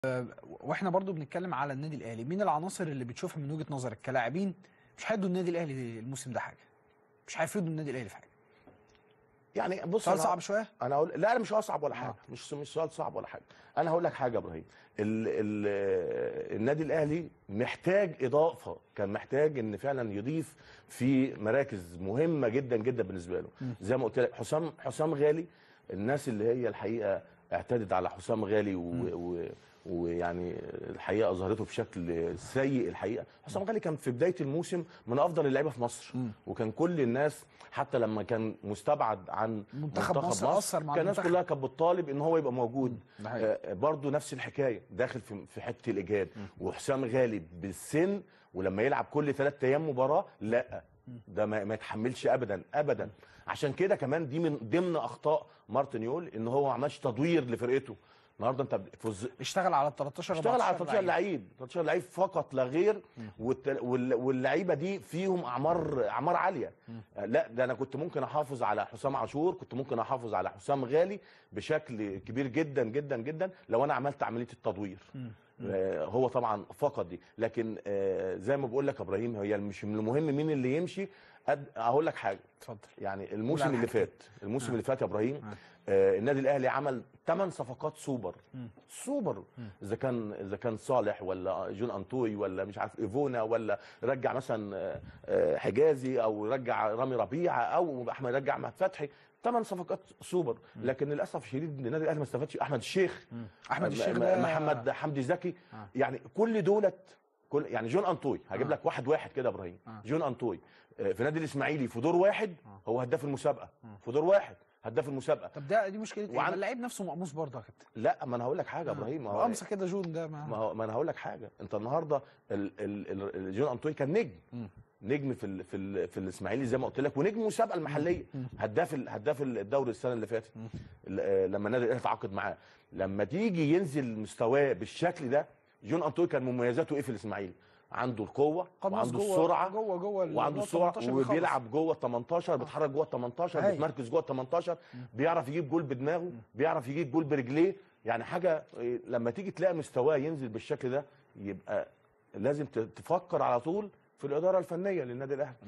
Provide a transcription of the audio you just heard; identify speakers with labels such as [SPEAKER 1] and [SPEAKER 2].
[SPEAKER 1] واحنا برضو بنتكلم على النادي الاهلي مين العناصر اللي بتشوفها من وجهه نظرك كلاعبين مش هيدوا النادي الاهلي الموسم ده حاجه مش هيفيدوا النادي الاهلي في حاجه
[SPEAKER 2] يعني بص
[SPEAKER 1] سؤال
[SPEAKER 2] أنا-
[SPEAKER 1] صعب شويه
[SPEAKER 2] انا اقول لا لا مش اصعب ولا حاجه
[SPEAKER 1] آه.
[SPEAKER 2] مش مش سؤال صعب ولا حاجه انا هقول لك حاجه يا ابراهيم ال ال النادي الاهلي محتاج اضافه كان محتاج ان فعلا يضيف في مراكز مهمه جدا جدا بالنسبه له زي ما قلت لك حسام حسام غالي الناس اللي هي الحقيقه اعتدت على حسام غالي و و ويعني الحقيقه اظهرته بشكل سيء الحقيقه حسام غالي كان في بدايه الموسم من افضل اللعيبه في مصر وكان كل الناس حتى لما كان مستبعد عن
[SPEAKER 1] منتخب مصر أثر مع
[SPEAKER 2] كان الناس
[SPEAKER 1] المنتخب.
[SPEAKER 2] كلها كانت بتطالب ان هو يبقى موجود
[SPEAKER 1] ده حقيقي.
[SPEAKER 2] آه برضه نفس الحكايه داخل في في حته الايجاد وحسام غالي بالسن ولما يلعب كل ثلاث ايام مباراه لا ده ما, ما يتحملش ابدا ابدا عشان كده كمان دي من ضمن اخطاء مارتن يول ان هو ما عملش تدوير لفرقته النهارده انت فز...
[SPEAKER 1] اشتغل على 13
[SPEAKER 2] اشتغل على
[SPEAKER 1] 14
[SPEAKER 2] 13 لعيب 13 لعيب فقط لا غير والت- وال- واللعيبه دي فيهم اعمار اعمار عاليه آه، لا ده انا كنت ممكن احافظ على حسام عاشور كنت ممكن احافظ على حسام غالي بشكل كبير جدا جدا جدا لو انا عملت عمليه التدوير آه، هو طبعا فقط دي لكن آه، زي ما بقول لك يا ابراهيم هي مش من المهم مين اللي يمشي قد هقول لك حاجه
[SPEAKER 1] اتفضل
[SPEAKER 2] يعني الموسم
[SPEAKER 1] على
[SPEAKER 2] اللي
[SPEAKER 1] حاجتين.
[SPEAKER 2] فات الموسم اللي فات يا ابراهيم آه النادي الاهلي عمل 8 صفقات سوبر سوبر اذا كان اذا كان صالح ولا جون انطوي ولا مش عارف ايفونا ولا رجع مثلا آه، آه، حجازي او رجع رامي ربيعه او احمد رجع احمد فتحي ثمان صفقات سوبر لكن للاسف الشديد ان النادي الاهلي ما استفادش احمد الشيخ
[SPEAKER 1] احمد
[SPEAKER 2] م-
[SPEAKER 1] الشيخ
[SPEAKER 2] م-
[SPEAKER 1] ده
[SPEAKER 2] محمد حمدي زكي يعني كل دولت كل يعني جون انطوي هجيب
[SPEAKER 1] آه.
[SPEAKER 2] لك واحد واحد كده يا ابراهيم
[SPEAKER 1] آه.
[SPEAKER 2] جون انطوي آه، في نادي الاسماعيلي في دور واحد هو هداف المسابقه في دور واحد هداف المسابقه
[SPEAKER 1] طب ده دي مشكله ايه؟
[SPEAKER 2] وعن-
[SPEAKER 1] ما اللعيب نفسه مقموص برضه يا كابتن
[SPEAKER 2] لا ما انا هقول لك حاجه يا ابراهيم ما هو
[SPEAKER 1] امسك كده جون ده
[SPEAKER 2] ما
[SPEAKER 1] ما
[SPEAKER 2] هو ما انا هقول لك حاجه انت النهارده ال ال ال جون انطوي كان نجم نجم في ال في ال في الاسماعيلي زي ما قلت لك ونجم المسابقه المحليه هداف ال- هداف ال- الدوري السنه اللي فاتت ال- آه، لما النادي الاهلي تعاقد معاه لما تيجي ينزل مستواه بالشكل ده جون انطوي كان مميزاته ايه في الاسماعيلي عنده القوه
[SPEAKER 1] قمص
[SPEAKER 2] وعنده
[SPEAKER 1] جوه-
[SPEAKER 2] السرعه
[SPEAKER 1] جوه جوه ال-
[SPEAKER 2] وعنده
[SPEAKER 1] جوه
[SPEAKER 2] السرعه
[SPEAKER 1] 18 بيخلص.
[SPEAKER 2] وبيلعب جوه ال 18 بيتحرك جوه ال 18
[SPEAKER 1] هاي.
[SPEAKER 2] بيتمركز جوه ال 18 بيعرف يجيب جول بدماغه بيعرف يجيب جول برجليه يعني حاجه إيه، لما تيجي تلاقي مستواه ينزل بالشكل ده يبقى لازم ت- تفكر على طول في الاداره الفنيه للنادي الاهلي